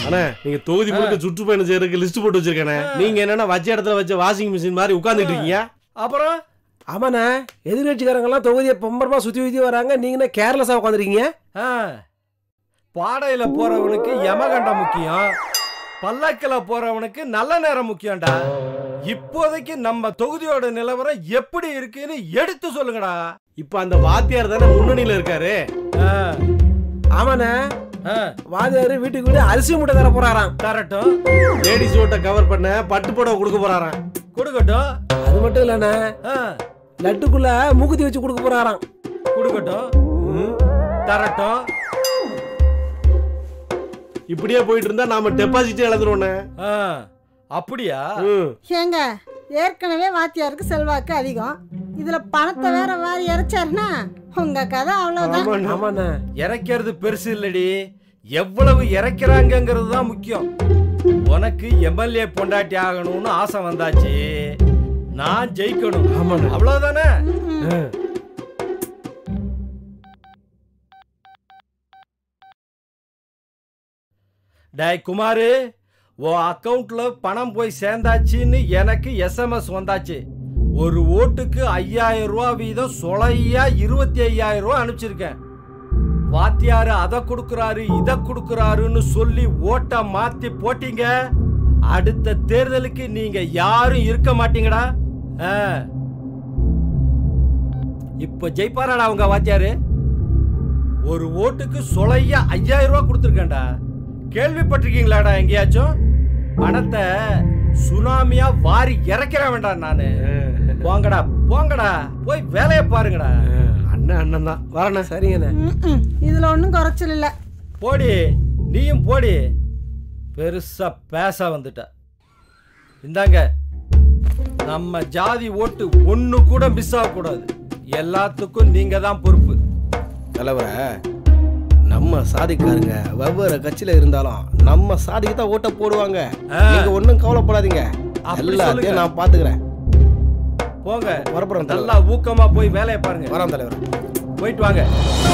அண்ணா நீங்க தொகுதி முழுக்க சுற்றுப்பயணம் செய்யறதுக்கு லிஸ்ட் போட்டு வச்சிருக்கேனே நீங்க என்னன்னா வச்ச இடத்துல வச்ச வாஷிங் மிஷின் மாதிரி உட்கார்ந்துட்டு இருக்கீங்க அப்புறம் ஆமாண்ணே எதிர்கட்சிக்காரங்கெல்லாம் தொகுதியை பம்பரமா சுத்தி சுத்தி வராங்க நீங்க கேர்லெஸ்ஸா உட்காந்துருக்கீங்க ஆ, பாடையில போறவனுக்கு யமகண்டம் முக்கியம் பல்லக்கில் போறவனுக்கு நல்ல நேரம் முக்கியம்டா இப்போதைக்கு நம்ம தொகுதியோட நிலவரம் எப்படி இருக்குன்னு எடுத்து சொல்லுங்கடா இப்ப அந்த வாத்தியார் தானே முன்னணியில இருக்காரு ஆ, ஆமாண்ணே ஆ, வாதியாரு வீட்டுக்கு வீடு அரிசி மூட்டை தர போறாராம் தரட்டும் லேடிஸ் ஓட்ட கவர் பண்ண பட்டு புடவை கொடுக்க போறாராம் கொடுக்கட்டும் அது மட்டும் இல்லண்ணே ஆ, லட்டுக்குள்ள மூக்குத்தி வச்சு கொடுக்க போறாராம் கொடுக்கட்டும் தரட்டும் இப்படியே போயிட்டு இருந்தா நாம டெபாசிட்டே இழந்துருவோண்ணே ஆ, அப்படியா ம். ஏங்க ஏற்கனவே வாத்தியாருக்கு செல்வாக்கு அதிகம் இதுல பணத்தை வேற வாரி இறைச்சாருன்னா உங்க கதை அவ்வளவுதான் ஆமாண்ணே. ஆமாண்ணே இறைக்கிறது பெருசு இல்லடி எவ்வளவு இறைக்கிறாங்கங்கிறது தான் முக்கியம் உனக்கு எம்எல்ஏ பொண்டாட்டி ஆகணும்னு ஆசை வந்தாச்சு நான் ஜெயிக்கணும் ஆமாண்ணே. அவ்வளவுதானே ம்ம். டேய் குமாரு உன் அக்கவுண்ட்ல பணம் போய் சேர்ந்தாச்சுன்னு எனக்கு எஸ்எம்எஸ் வந்தாச்சு ஒரு ஓட்டுக்கு ஐயாயிரம் ரூபா வீதம் சொலையா இருபத்தி ஐயாயிரம் ரூபா அனுப்பிச்சிருக்கேன் வாத்தியாரு அதை கொடுக்குறாரு இதை கொடுக்குறாருன்னு சொல்லி ஓட்டை மாத்தி போட்டீங்க அடுத்த தேர்தலுக்கு நீங்க யாரும் இருக்க மாட்டீங்கடா ஆ. இப்ப ஜெயிப்பாராடா உங்க வாத்தியாரு ஒரு ஓட்டுக்கு சொலையா ஐயாயிரம் ரூபாய் கொடுத்துருக்கேன்டா கேள்விப்பட்டிருக்கீங்களாடா எங்கேயாச்சும் பணத்தை சுனாமியா வாரி இறக்கிற வேண்டாம் நானு போங்கடா போங்கடா போய் வேலையை பாருங்கடா அண்ணன் அண்ணன் தான் வரண்ணே சரிங்கண்ணே ம்ம். இதுல ஒன்றும் குறைச்சல் இல்ல போடி நீயும் போடி பெருசா பேச வந்துட்ட இந்தாங்க நம்ம ஜாதி ஓட்டு ஒண்ணு கூட மிஸ் ஆகக்கூடாது எல்லாத்துக்கும் நீங்க தான் பொறுப்பு தலைவர நம்ம சாதிக்காரங்க வெவ்வேறு கட்சியில இருந்தாலும் நம்ம சாதிக்கு தான் ஓட்ட போடுவாங்க ஆ. நீங்க ஒண்ணும் கவலைப்படாதீங்க அப்படி எல்லாத்தையும் சொல்லுங்க. நான் பாத்துக்கிறேன் போங்க வரப்புறம் நல்லா ஊக்கமா போய் வேலையை பாருங்க வரோம் தலைவர் போயிட்டு வாங்க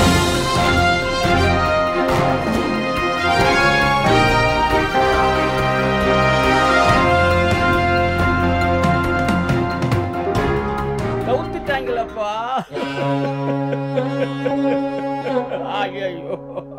கவுத்துட்டாங்களப்பா ஐயோ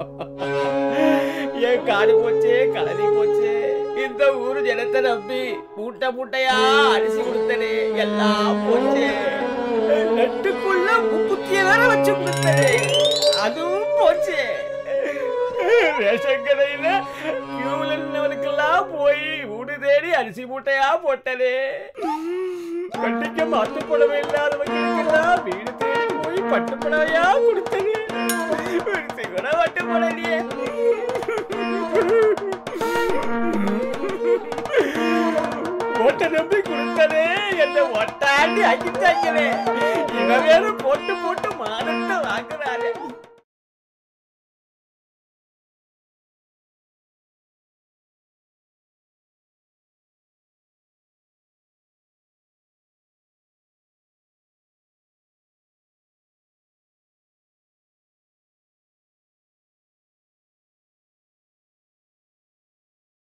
ஏன் காடு போச்சே கலரி போச்சே இந்த ஊரு ஜனத்தை நம்பி மூட்டை மூட்டையா அரிசி கொடுத்தனே எல்லாம் போச்சே நட்டுக்குள்ள முக்குத்திய வேற வச்சு கொடுத்தனே அதுவும் போச்சே ரேஷன் கடையில கியூல நின்னவனுக்கெல்லாம் போய் வீடு தேடி அரிசி மூட்டையா போட்டனே கண்டிக்க மாத்து புடவை இல்லாதவங்களுக்கெல்லாம் வீடு தேடி போய் பட்டு புடவையா கொடுத்தனே ஒரு கூட பட்டு புடவையே ஓட்ட நம்பி கொடுத்தனே என்ன ஒட்டாண்டி அடிச்சாங்களே இவன் வேற போட்டு போட்டு மானத்தை வாங்குறாரு